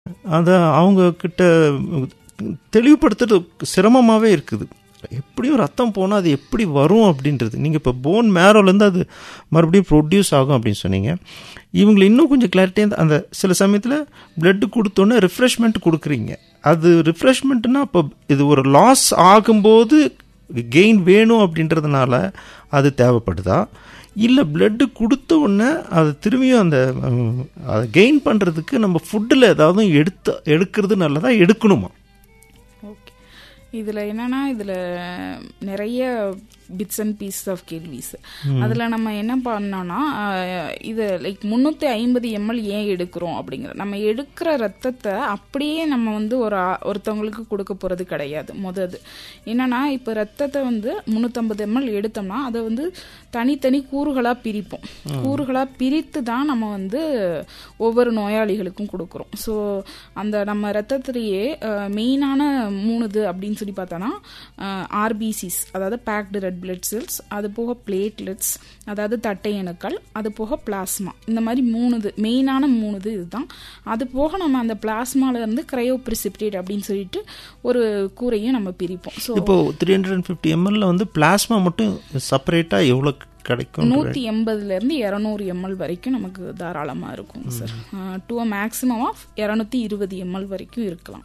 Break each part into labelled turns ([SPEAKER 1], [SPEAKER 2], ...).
[SPEAKER 1] அதை அவங்க கிட்ட தெளிவுபடுத்துறது சிரமமாகவே இருக்குது எப்படியும் ரத்தம் போனால் அது எப்படி வரும் அப்படின்றது நீங்கள் இப்போ போன் மேரோலேருந்து அது மறுபடியும் ப்ரொடியூஸ் ஆகும் அப்படின்னு சொன்னீங்க இவங்களை இன்னும் கொஞ்சம் கிளாரிட்டியாக அந்த சில சமயத்தில் பிளட்டு கொடுத்தோன்னே ரிஃப்ரெஷ்மெண்ட் கொடுக்குறீங்க அது ரிஃப்ரெஷ்மெண்ட்னா அப்போ இது ஒரு லாஸ் ஆகும்போது கெயின் வேணும் அப்படின்றதுனால அது தேவைப்படுதா இல்லை பிளட்டு கொடுத்த உடனே அது திரும்பியும் அந்த அதை கெயின் பண்ணுறதுக்கு நம்ம ஃபுட்டில் ஏதாவது எடுத்து எடுக்கிறது நல்லதா எடுக்கணுமா
[SPEAKER 2] ஓகே இதில் என்னன்னா இதில் நிறைய பிட்ஸ் அண்ட் பீஸ் ஆஃப் கேள்விஸ் அதில் நம்ம என்ன பண்ணோம்னா இது லைக் முந்நூற்றி ஐம்பது எம்எல் ஏன் எடுக்கிறோம் அப்படிங்கிற நம்ம எடுக்கிற ரத்தத்தை அப்படியே நம்ம வந்து ஒரு ஒருத்தவங்களுக்கு கொடுக்க போகிறது கிடையாது முதது என்னன்னா இப்போ ரத்தத்தை வந்து முந்நூற்றம்பது எம்எல் எடுத்தோம்னா அதை வந்து தனித்தனி கூறுகளாக பிரிப்போம் கூறுகளாக பிரித்து தான் நம்ம வந்து ஒவ்வொரு நோயாளிகளுக்கும் கொடுக்குறோம் ஸோ அந்த நம்ம ரத்தத்திலேயே மெயினான மூணுது அப்படின்னு சொல்லி பார்த்தோன்னா ஆர்பிசிஸ் அதாவது பேக்டு ரெட் பிளட் செல்ஸ் அது போக பிளேட்லெட்ஸ் அதாவது தட்டை அணுக்கள் அது போக பிளாஸ்மா இந்த மாதிரி மூணுது மெயினான மூணுது இதுதான் அது போக நம்ம அந்த பிளாஸ்மால இருந்து கிரையோ பிரிசிப்டேட் அப்படின்னு சொல்லிட்டு ஒரு கூரையும் நம்ம பிரிப்போம் ஸோ
[SPEAKER 1] இப்போ த்ரீ ஹண்ட்ரட் அண்ட் ஃபிஃப்டி எம்எல்ல வந்து பிளாஸ்மா மட்டும் செப்பரேட்டாக எவ்வளோ கிடைக்கும்
[SPEAKER 2] நூற்றி எண்பதுல இருந்து இரநூறு எம்எல் வரைக்கும் நமக்கு தாராளமாக இருக்கும் சார் டூ மேக்ஸிமம் ஆஃப் இரநூத்தி இருபது எம்எல் வரைக்கும் இருக்கலாம்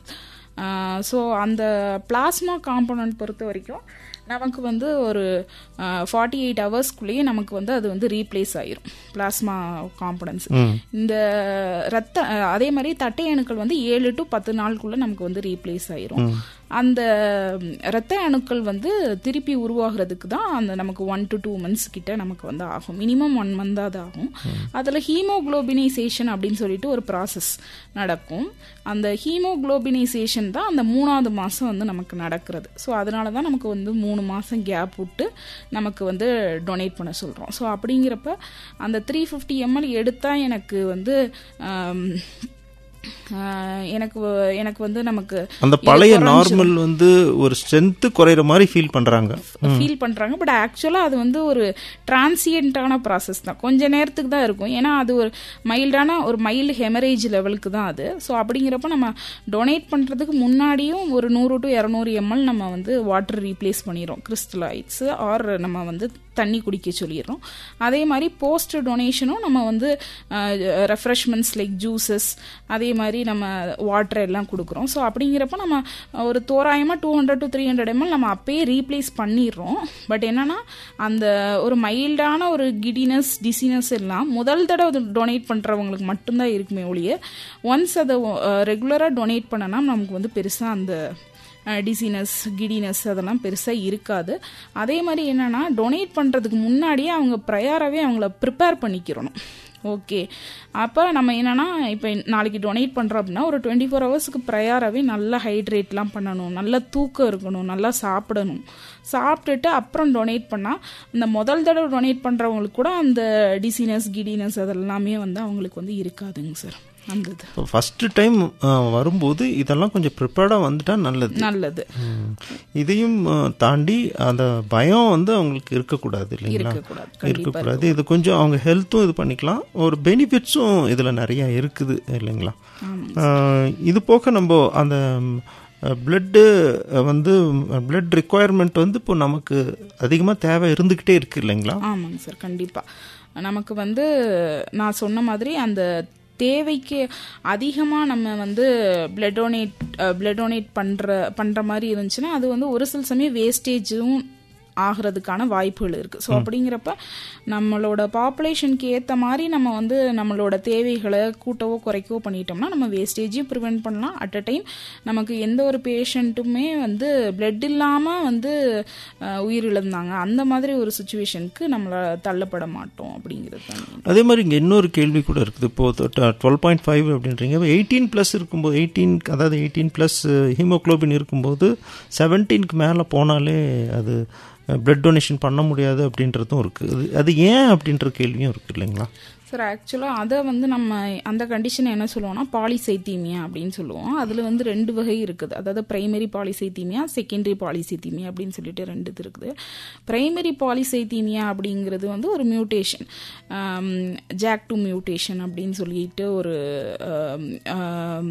[SPEAKER 2] ஸோ அந்த பிளாஸ்மா காம்பனண்ட் பொறுத்த வரைக்கும் நமக்கு வந்து ஒரு ஃபார்ட்டி எயிட் ஹவர்ஸ்க்குள்ளேயே நமக்கு வந்து அது வந்து ரீப்ளேஸ் ஆயிரும் பிளாஸ்மா காம்பனன்ஸ் இந்த ரத்த அதே மாதிரி தட்டை அணுக்கள் வந்து ஏழு டு பத்து நாளுக்குள்ள நமக்கு வந்து ரீப்ளேஸ் ஆயிரும் அந்த ரத்த அணுக்கள் வந்து திருப்பி உருவாகிறதுக்கு தான் அந்த நமக்கு ஒன் டு டூ மந்த்ஸ் கிட்ட நமக்கு வந்து ஆகும் மினிமம் ஒன் மந்த் அது ஆகும் அதில் ஹீமோகுளோபினைசேஷன் அப்படின்னு சொல்லிட்டு ஒரு ப்ராசஸ் நடக்கும் அந்த ஹீமோகுளோபினைசேஷன் தான் அந்த மூணாவது மாதம் வந்து நமக்கு நடக்கிறது ஸோ அதனால தான் நமக்கு வந்து மூணு மாதம் கேப் விட்டு நமக்கு வந்து டொனேட் பண்ண சொல்கிறோம் ஸோ அப்படிங்கிறப்ப அந்த த்ரீ ஃபிஃப்டி எம்எல் எடுத்தால் எனக்கு வந்து எனக்கு எனக்கு வந்து நமக்கு
[SPEAKER 1] அந்த பழைய நார்மல் வந்து ஒரு ஸ்ட்ரென்த் குறையிற மாதிரி ஃபீல் பண்றாங்க
[SPEAKER 2] ஃபீல் பண்றாங்க பட் ஆக்சுவலா அது வந்து ஒரு டிரான்சியன்டான ப்ராசஸ் தான் கொஞ்ச நேரத்துக்கு தான் இருக்கும் ஏன்னா அது ஒரு மைல்டான ஒரு மைல்டு ஹெமரேஜ் லெவலுக்கு தான் அது ஸோ அப்படிங்கிறப்ப நம்ம டொனேட் பண்றதுக்கு முன்னாடியும் ஒரு நூறு டு இரநூறு எம்எல் நம்ம வந்து வாட்டர் ரீப்ளேஸ் பண்ணிடுறோம் கிறிஸ்டலைட்ஸ் ஆர் நம்ம வந்து தண்ணி குடிக்க சொல்லிடுறோம் அதே மாதிரி போஸ்ட் டொனேஷனும் நம்ம வந்து ரெஃப்ரெஷ்மெண்ட்ஸ் லைக் ஜூசஸ் அதே மாதிரி நம்ம வாட்டர் எல்லாம் கொடுக்குறோம் ஸோ அப்படிங்கிறப்ப நம்ம ஒரு தோராயமாக two hundred to three hundred M L நம்ம அப்பயே ரீப்ளேஸ் பண்ணிடுறோம் பட் என்னன்னா அந்த ஒரு மைல்டான ஒரு கிடினஸ் டிசினஸ் எல்லாம் முதல் தடவை டொனேட் பண்ணுறவங்களுக்கு மட்டும்தான் இருக்குமே ஒழிய ஒன்ஸ் அதை ரெகுலராக டொனேட் பண்ணனா நமக்கு வந்து பெருசாக அந்த டிசினஸ் கிடினஸ் அதெல்லாம் பெருசாக இருக்காது அதே மாதிரி என்னென்னா டொனேட் பண்ணுறதுக்கு முன்னாடியே அவங்க ப்ரையாராகவே அவங்கள ப்ரிப்பேர் பண்ணிக்கிறணும் ஓகே அப்போ நம்ம என்னென்னா இப்போ நாளைக்கு டொனேட் பண்ணுறோம் அப்படின்னா ஒரு டுவெண்ட்டி ஃபோர் ஹவர்ஸ்க்கு ப்ரையாராகவே நல்லா ஹைட்ரேட்லாம் பண்ணணும் நல்லா தூக்கம் இருக்கணும் நல்லா சாப்பிடணும் சாப்பிட்டுட்டு அப்புறம் டொனேட் பண்ணால் இந்த முதல் தடவை டொனேட் பண்ணுறவங்களுக்கு கூட அந்த டிசினஸ் கிடினஸ் அதெல்லாமே வந்து அவங்களுக்கு வந்து இருக்காதுங்க சார் அந்த
[SPEAKER 1] ஃபர்ஸ்ட் டைம் வரும்போது இதெல்லாம் கொஞ்சம் ப்ரிப்பேர்டாக வந்துட்டா நல்லது
[SPEAKER 2] நல்லது
[SPEAKER 1] இதையும் தாண்டி அந்த பயம் வந்து அவங்களுக்கு இருக்கக்கூடாது இல்லைங்களா இருக்கக்கூடாது இது கொஞ்சம் அவங்க ஹெல்த்தும் இது பண்ணிக்கலாம் ஒரு பெனிஃபிட்ஸும் இதில் நிறைய இருக்குது இல்லைங்களா இது போக நம்ம அந்த பிளட்டு வந்து பிளட் ரிக்குவயர்மெண்ட் வந்து இப்போ நமக்கு அதிகமாக தேவை இருந்துக்கிட்டே இருக்கு இல்லைங்களா
[SPEAKER 2] ஆமாங்க சார் கண்டிப்பாக நமக்கு வந்து நான் சொன்ன மாதிரி அந்த தேவைக்கு அதிகமாக நம்ம வந்து பிளட் டொனேட் பிளட் டொனேட் பண்ணுற பண்ணுற மாதிரி இருந்துச்சுன்னா அது வந்து ஒரு சில சமயம் வேஸ்டேஜும் ஆகிறதுக்கான வாய்ப்புகள் இருக்குது ஸோ அப்படிங்கிறப்ப நம்மளோட பாப்புலேஷனுக்கு ஏற்ற மாதிரி நம்ம வந்து நம்மளோட தேவைகளை கூட்டவோ குறைக்கவோ பண்ணிட்டோம்னா நம்ம வேஸ்டேஜையும் ப்ரிவெண்ட் பண்ணலாம் அட் அ டைம் நமக்கு எந்த ஒரு பேஷண்ட்டுமே வந்து பிளட் இல்லாமல் வந்து உயிரிழந்தாங்க அந்த மாதிரி ஒரு சுச்சுவேஷனுக்கு நம்மளை தள்ளப்பட மாட்டோம் அப்படிங்கிறது
[SPEAKER 1] அதே மாதிரி இங்கே இன்னொரு கேள்வி கூட இருக்குது இப்போது டுவெல் பாயிண்ட் ஃபைவ் அப்படின்றீங்க எயிட்டீன் ப்ளஸ் இருக்கும்போது எயிட்டீன் அதாவது எயிட்டீன் ப்ளஸ் ஹீமோக்ளோபின் இருக்கும்போது செவன்டீனுக்கு மேலே போனாலே அது பிளட் டொனேஷன் பண்ண முடியாது அப்படின்றதும் இருக்குது அது ஏன் அப்படின்ற கேள்வியும் இருக்குது இல்லைங்களா
[SPEAKER 2] சார் ஆக்சுவலாக அதை வந்து நம்ம அந்த கண்டிஷனை என்ன சொல்லுவோம்னா பாலிசைத்தீமியா அப்படின்னு சொல்லுவோம் அதில் வந்து ரெண்டு வகை இருக்குது அதாவது பிரைமரி பாலிசைத்தீமியா செகண்டரி பாலிசைத்தீமியா அப்படின்னு சொல்லிட்டு ரெண்டு இது இருக்குது பிரைமரி பாலிசைத்தீமியா அப்படிங்கிறது வந்து ஒரு மியூட்டேஷன் ஜாக் டு மியூட்டேஷன் அப்படின்னு சொல்லிட்டு ஒரு